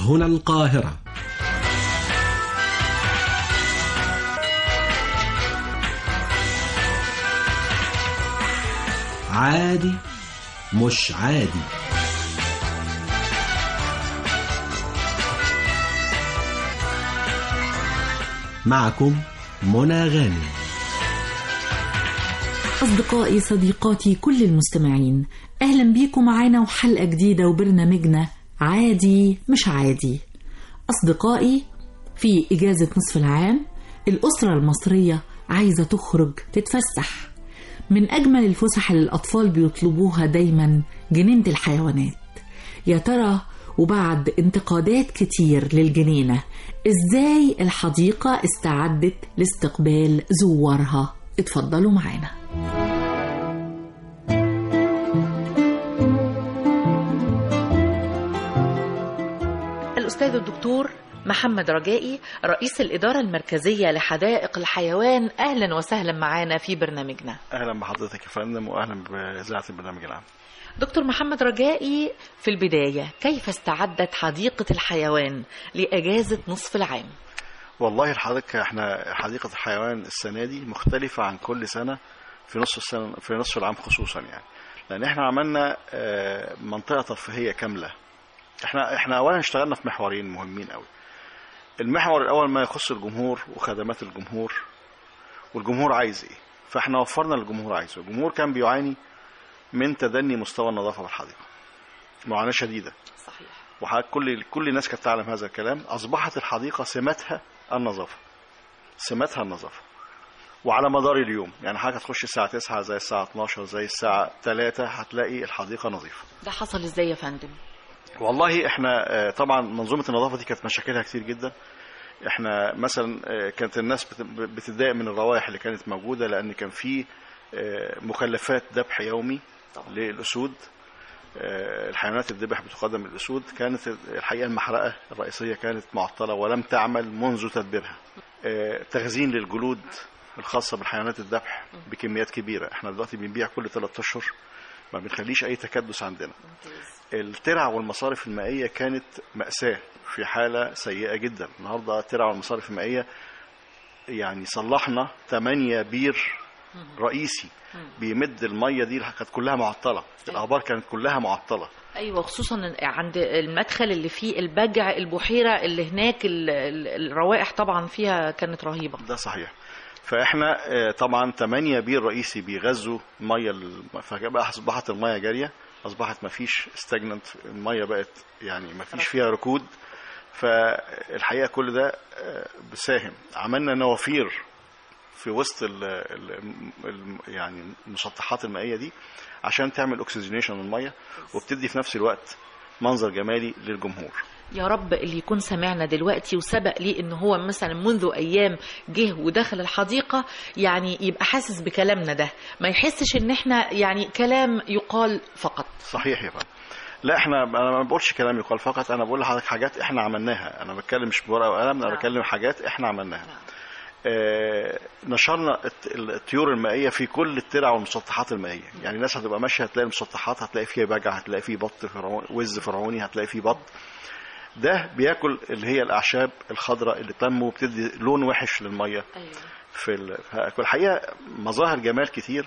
هنا القاهرة عادي مش عادي معكم منى غانم أصدقائي صديقاتي كل المستمعين أهلا بيكم معانا وحلقة جديدة وبرنامجنا عادي مش عادي أصدقائي في إجازة نصف العام الأسرة المصرية عايزة تخرج تتفسح من أجمل الفسح اللي الأطفال بيطلبوها دايما جنينة الحيوانات يا ترى وبعد انتقادات كتير للجنينة ازاي الحديقة استعدت لاستقبال زوارها اتفضلوا معانا الأستاذ الدكتور محمد رجائي رئيس الإدارة المركزية لحدائق الحيوان أهلا وسهلا معانا في برنامجنا اهلا بحضرتك يا فندم واهلا باذاعه البرنامج العام دكتور محمد رجائي في البداية كيف استعدت حديقة الحيوان لأجازة نصف العام والله الحديقه احنا حديقه الحيوان السنه دي مختلفه عن كل سنه في نصف السنه في نصف العام خصوصا يعني لان احنا عملنا آه، منطقه ترفيهيه كامله احنا احنا اولا اشتغلنا في محورين مهمين قوي المحور الاول ما يخص الجمهور وخدمات الجمهور والجمهور عايز ايه فاحنا وفرنا للجمهور عايزه الجمهور كان بيعاني من تدني مستوى النظافه في الحديقه معاناه شديده صحيح وحضرتك كل كل الناس كانت تعلم هذا الكلام اصبحت الحديقه سماتها النظافه سماتها النظافه وعلى مدار اليوم يعني حضرتك هتخش الساعه 9 زي الساعه 12 زي الساعه 3 هتلاقي الحديقه نظيفه ده حصل ازاي يا فندم والله احنا آه، طبعا منظومه النظافه دي كانت مشاكلها كتير جدا احنا مثلا آه، كانت الناس بت- بتتضايق من الروائح اللي كانت موجوده لان كان في آه، مخلفات ذبح يومي للاسود آه، الحيوانات الذبح بتقدم للاسود كانت الحقيقه المحرقه الرئيسيه كانت معطله ولم تعمل منذ تدبيرها آه، تخزين للجلود الخاصه بالحيوانات الذبح بكميات كبيره احنا دلوقتي بنبيع كل ثلاث اشهر ما بنخليش اي تكدس عندنا الترع والمصارف المائية كانت مأساة في حالة سيئة جدا النهاردة الترع والمصارف المائية يعني صلحنا 8 بير رئيسي بيمد المية دي كانت كلها معطلة الآبار كانت كلها معطلة ايوه خصوصا عند المدخل اللي فيه البجع البحيره اللي هناك ال- ال- الروائح طبعا فيها كانت رهيبه ده صحيح فاحنا آه، طبعا 8 بير رئيسي بيغذوا الميه ال- فبقى اصبحت الميه جاريه اصبحت ما فيش استجننت الميه بقت يعني ما فيش فيها ركود فالحقيقه كل ده آه، بيساهم عملنا نوافير في وسط ال ال ال يعني المسطحات المائيه دي عشان تعمل اكسجينيشن للميه وبتدي في نفس الوقت منظر جمالي للجمهور يا رب اللي يكون سمعنا دلوقتي وسبق ليه ان هو مثلا منذ ايام جه ودخل الحديقه يعني يبقى حاسس بكلامنا ده ما يحسش ان احنا يعني كلام يقال فقط صحيح يا فندم لا احنا انا ما بقولش كلام يقال فقط انا بقول لحضرتك حاجات احنا عملناها انا بتكلم مش بورقه وقلم انا نعم. بتكلم حاجات احنا عملناها نعم. آه نشرنا الت- الطيور المائيه في كل الترع والمسطحات المائيه يعني الناس هتبقى ماشيه هتلاقي المسطحات هتلاقي فيها بجع هتلاقي فيه بط فرعوني وز فرعوني هتلاقي فيه بط ده بياكل اللي هي الاعشاب الخضراء اللي تنمو وبتدي لون وحش للميه ايوه في ال- فالحقيقه مظاهر جمال كتير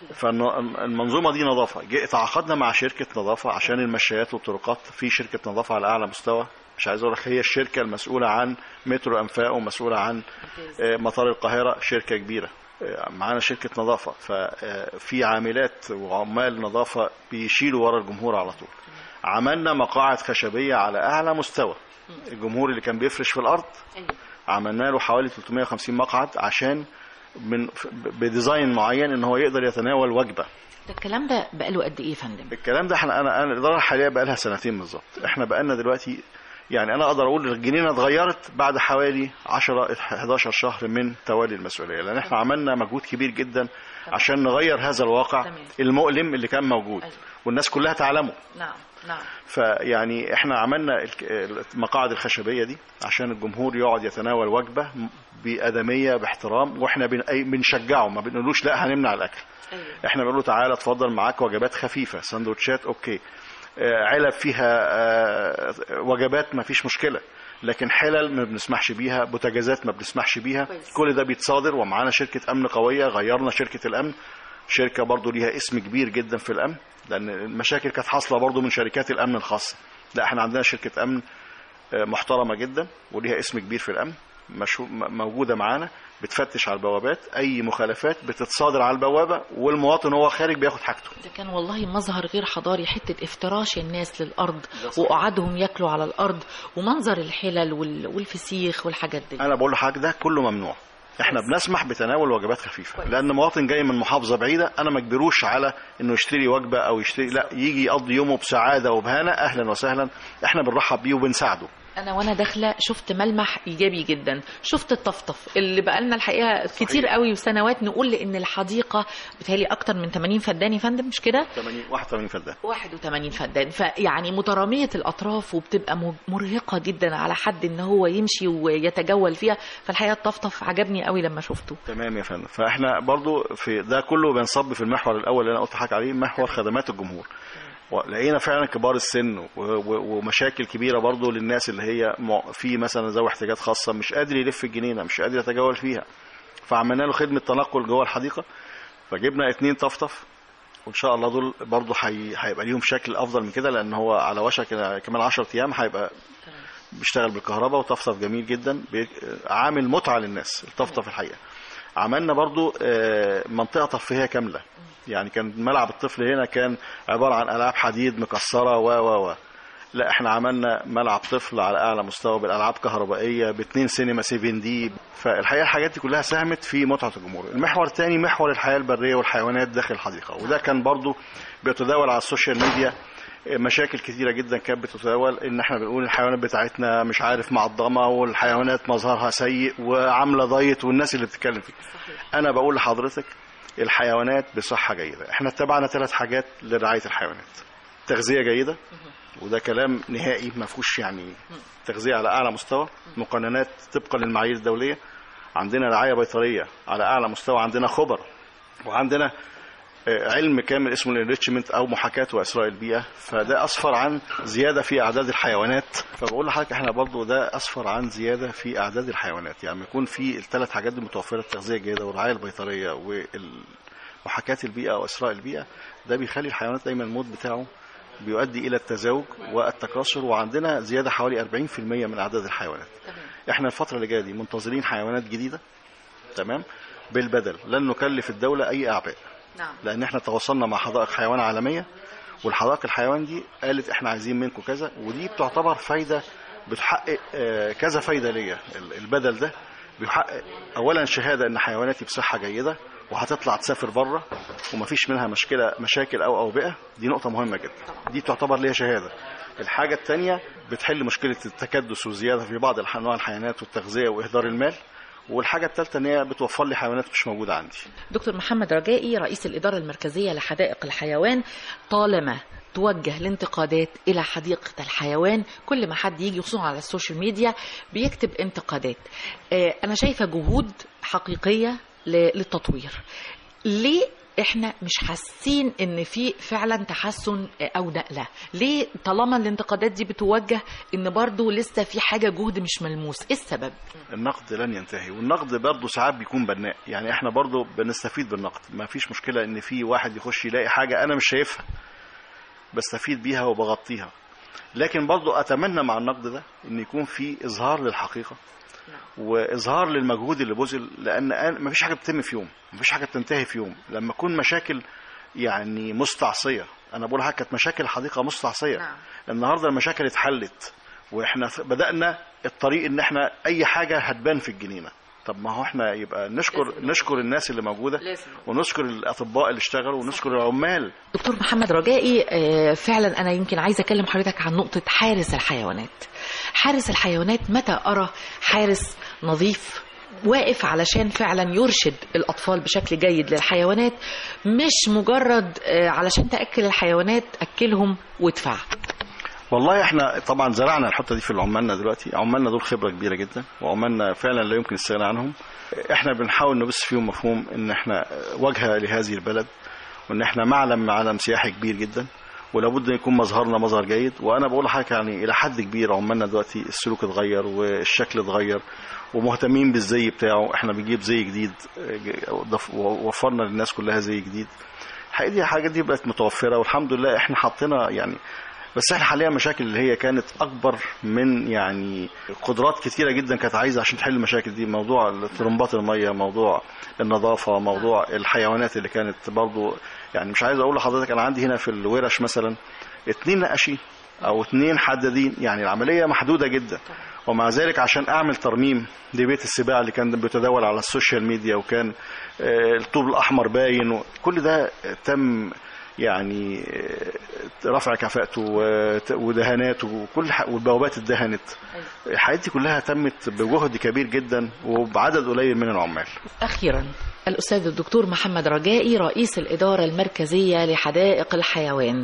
فالمنظومه دي نظافه جه- تعاقدنا مع شركه نظافه عشان المشايات والطرقات في شركه نظافه على اعلى مستوى مش عايز اقول لك هي الشركه المسؤوله عن مترو انفاق ومسؤوله عن ممتاز. آه، مطار القاهره شركه كبيره آه، معانا شركه نظافه ففي عاملات وعمال نظافه بيشيلوا ورا الجمهور على طول عملنا مقاعد خشبيه على اعلى مستوى الجمهور اللي كان بيفرش في الارض ايوه عملنا له حوالي 350 مقعد عشان من بديزاين معين ان هو يقدر يتناول وجبه ده الكلام ده بقاله قد ايه يا فندم الكلام ده احنا انا انا الاداره الحاليه بقى لها سنتين بالظبط احنا بقى لنا دلوقتي يعني انا اقدر اقول الجنينه اتغيرت بعد حوالي 10 11 شهر من تولي المسؤوليه لان احنا عملنا مجهود كبير جدا عشان نغير هذا الواقع تمام. المؤلم اللي كان موجود أيوة. والناس كلها تعلمه نعم نعم فيعني احنا عملنا الك- المقاعد الخشبيه دي عشان الجمهور يقعد يتناول وجبه بادميه باحترام واحنا بن- أي- بنشجعه ما بنقولوش لا هنمنع الاكل ايوه احنا بنقول له تعالى اتفضل معاك وجبات خفيفه سندوتشات اوكي آه، علب فيها آه، وجبات ما فيش مشكله لكن حلل ما بنسمحش بيها بوتاجازات ما بنسمحش بيها كويس. كل ده بيتصادر ومعانا شركه امن قويه غيرنا شركه الامن شركه برضو ليها اسم كبير جدا في الامن لان المشاكل كانت حاصله برضو من شركات الامن الخاصه لا احنا عندنا شركه امن آه، محترمه جدا وليها اسم كبير في الامن مشهو- م- موجوده معانا بتفتش على البوابات اي مخالفات بتتصادر على البوابه والمواطن هو خارج بياخد حاجته ده كان والله مظهر غير حضاري حتة افتراش الناس للأرض وقعدهم ياكلوا على الأرض ومنظر الحلل وال- والفسيخ والحاجات دي انا بقول لحضرتك ده كله ممنوع احنا بنسمح بتناول وجبات خفيفه لان مواطن جاي من محافظه بعيده انا ما اجبروش على انه يشتري وجبه او يشتري لا يجي يقضي يومه بسعاده وبهنا اهلا وسهلا احنا بنرحب بيه وبنساعده أنا وأنا داخلة شفت ملمح إيجابي جدا شفت الطفطف اللي بقالنا الحقيقة كتير قوي وسنوات نقول إن الحديقة بتهيألي أكتر من 80 فدان يا فندم مش كده 80 81 فدان 81 فدان فيعني مترامية الأطراف وبتبقى م- مرهقة جدا على حد إن هو يمشي ويتجول فيها فالحقيقة الطفطف عجبني قوي لما شفته تمام يا فندم فاحنا برضو في ده كله بنصب في المحور الاول اللي انا قلت لحضرتك عليه محور خدمات الجمهور لقينا فعلا كبار السن و- و- ومشاكل كبيره برضو للناس اللي هي مع- في مثلا ذوي احتياجات خاصه مش قادر يلف الجنينه مش قادر يتجول فيها فعملنا له خدمه تنقل جوه الحديقه فجبنا اتنين طفطف وان شاء الله دول برضو حي- هيبقى ليهم شكل افضل من كده لان هو على وشك كمان 10 ايام هيبقى بيشتغل بالكهرباء وطفطف جميل جدا بي- عامل متعه للناس الطفطف الحقيقه عملنا برضو آه، منطقه ترفيهيه كامله يعني كان ملعب الطفل هنا كان عباره عن العاب حديد مكسره و و و لا احنا عملنا ملعب طفل على اعلى مستوى بالالعاب كهربائيه باثنين سينما 7 دي فالحقيقه الحاجات دي كلها ساهمت في متعه الجمهور المحور الثاني محور الحياه البريه والحيوانات داخل الحديقه وده كان برضو بيتداول على السوشيال ميديا مشاكل كتيرة جدا كانت بتتداول ان احنا بنقول الحيوانات بتاعتنا مش عارف معضمة والحيوانات مظهرها سيء وعاملة دايت والناس اللي بتتكلم فيه انا بقول لحضرتك الحيوانات بصحة جيدة احنا اتبعنا ثلاث حاجات لرعاية الحيوانات تغذية جيدة وده كلام نهائي ما فيهوش يعني تغذية على اعلى مستوى مقننات طبقا للمعايير الدولية عندنا رعاية بيطرية على اعلى مستوى عندنا خبر وعندنا آه، علم كامل اسمه الانريتشمنت او محاكاه واسراء البيئه فده اسفر عن زياده في اعداد الحيوانات فبقول لحضرتك احنا برضو ده اسفر عن زياده في اعداد الحيوانات يعني يكون في الثلاث حاجات دي متوفره التغذيه الجيده والرعايه البيطريه ومحاكاه البيئه واسراء البيئه ده بيخلي الحيوانات دايما الموت بتاعه بيؤدي الى التزاوج والتكاثر وعندنا زياده حوالي 40% من اعداد الحيوانات احنا الفتره اللي جايه دي منتظرين حيوانات جديده تمام بالبدل لن نكلف الدوله اي اعباء نعم لان احنا تواصلنا مع حدائق حيوان عالميه والحدائق الحيوان دي قالت احنا عايزين منكم كذا ودي بتعتبر فايده بتحقق آه، كذا فايده ليا ال- البدل ده بيحقق اولا شهاده ان حيواناتي بصحه جيده وهتطلع تسافر بره ومفيش منها مشكله مشاكل او اوبئه دي نقطه مهمه جدا دي تعتبر ليها شهاده الحاجه الثانيه بتحل مشكله التكدس والزياده في بعض الح- انواع الحيوانات والتغذيه واهدار المال والحاجه الثالثه ان هي بتوفر لي حيوانات مش موجوده عندي دكتور محمد رجائي رئيس الإدارة المركزية لحدائق الحيوان طالما توجه الانتقادات إلى حديقة الحيوان كل ما حد يجي خصوصا على السوشيال ميديا بيكتب انتقادات آه، أنا شايفة جهود حقيقية ل- للتطوير ليه احنا مش حاسين ان في فعلا تحسن او نقله ليه طالما الانتقادات دي بتوجه ان برضو لسه في حاجه جهد مش ملموس ايه السبب النقد لن ينتهي والنقد برضه ساعات بيكون بناء يعني احنا برضه بنستفيد بالنقد ما فيش مشكلة ان في واحد يخش يلاقي حاجة انا مش شايفها بستفيد بيها وبغطيها لكن برضه اتمنى مع النقد ده ان يكون في اظهار للحقيقة واظهار للمجهود اللي بذل لان أنا- ما فيش حاجة بتتم في يوم ما فيش حاجة بتنتهي في يوم لما تكون مشاكل يعني مستعصية انا بقول لحضرتك كانت مشاكل الحديقة مستعصية نعم. النهارده المشاكل اتحلت واحنا ف- بدأنا الطريق ان احنا اي حاجة هتبان في الجنينة طب ما هو احنا يبقى نشكر لازم. نشكر الناس اللي موجودة لازم. ونشكر الاطباء اللي اشتغلوا ونشكر العمال دكتور محمد رجائي آه، فعلا انا يمكن عايزه اكلم حضرتك عن نقطه حارس الحيوانات حارس الحيوانات متى ارى حارس نظيف واقف علشان فعلا يرشد الاطفال بشكل جيد للحيوانات مش مجرد آه، علشان تاكل الحيوانات اكلهم وادفع والله احنا طبعا زرعنا الحته دي في عمالنا دلوقتي عمالنا دول خبره كبيره جدا وعمالنا فعلا لا يمكن الاستغناء عنهم احنا بنحاول نبث فيهم مفهوم ان احنا واجهه لهذه البلد وان احنا معلم معلم سياحي كبير جدا ولابد ان يكون مظهرنا مظهر جيد وانا بقول لحضرتك يعني الى حد كبير عمالنا دلوقتي السلوك اتغير والشكل اتغير ومهتمين بالزي بتاعه احنا بنجيب زي جديد اه، ضف- وفرنا للناس كلها زي جديد الحقيقه دي الحاجات دي بقت متوفره والحمد لله احنا حطينا يعني بس احنا حاليا مشاكل اللي هي كانت اكبر من يعني قدرات كتيره جدا كانت عايزه عشان تحل المشاكل دي موضوع طرمبات الميه موضوع النظافه موضوع الحيوانات اللي كانت برضو يعني مش عايز اقول لحضرتك انا عندي هنا في الورش مثلا اتنين نقاشين او اتنين حدادين يعني العمليه محدوده جدا ومع ذلك عشان اعمل ترميم لبيت السباع اللي كان بيتداول على السوشيال ميديا وكان آه، الطوب الاحمر باين وكل ده تم يعني آه، رفع كفاءته وت- ودهاناته وكل ح- والبوابات اتدهنت الحاجات دي كلها تمت بجهد كبير جدا وبعدد قليل من العمال أخيرا الأستاذ الدكتور محمد رجائي رئيس الإدارة المركزية لحدائق الحيوان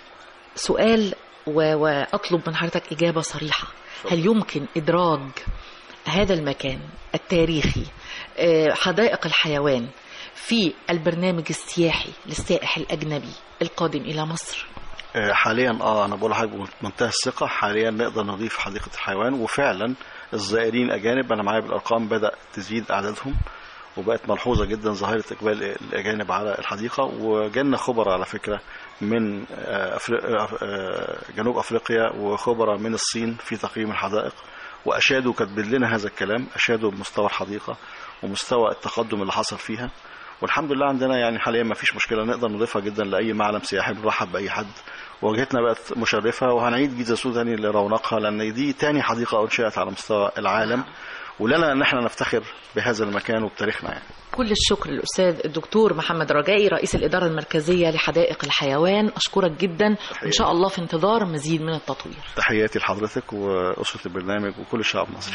سؤال و- وأطلب من حضرتك إجابة صريحة هل يمكن إدراج هذا المكان التاريخي آه، حدائق الحيوان في البرنامج السياحي للسائح الأجنبي القادم إلى مصر آه، حاليا اه انا بقول لحضرتك بمنتهى الثقه حاليا نقدر نضيف حديقه الحيوان وفعلا الزائرين الاجانب انا معايا بالارقام بدا تزيد اعدادهم وبقت ملحوظه جدا ظاهره اقبال الاجانب على الحديقه وجالنا خبراء على فكره من آه، أفريق- آه، جنوب افريقيا وخبراء من الصين في تقييم الحدائق واشادوا كاتبين لنا هذا الكلام اشادوا بمستوى الحديقه ومستوى التقدم اللي حصل فيها والحمد لله عندنا يعني حاليا ما فيش مشكله نقدر نضيفها جدا لاي معلم سياحي بنرحب باي حد واجهتنا بقت مشرفه وهنعيد جيزه سود تاني لرونقها لان دي تاني حديقه انشئت على مستوى العالم ولنا ان احنا نفتخر بهذا المكان وبتاريخنا يعني كل الشكر للأستاذ الدكتور محمد رجائي رئيس الإدارة المركزية لحدائق الحيوان أشكرك جدا وإن شاء الله في انتظار مزيد من التطوير تحياتي لحضرتك واسره البرنامج وكل الشعب المصري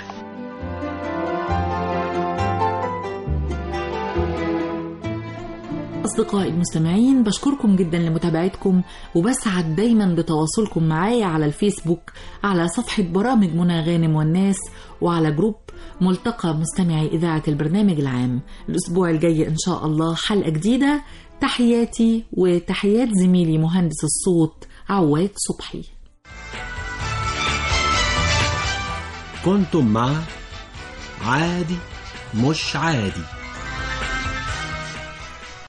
أصدقائي المستمعين بشكركم جدا لمتابعتكم وبسعد دايما بتواصلكم معايا على الفيسبوك على صفحة برامج منى غانم والناس وعلى جروب ملتقى مستمعي إذاعة البرنامج العام الأسبوع الجاي إن شاء الله حلقة جديدة تحياتي وتحيات زميلي مهندس الصوت عواد صبحي كنتم مع عادي مش عادي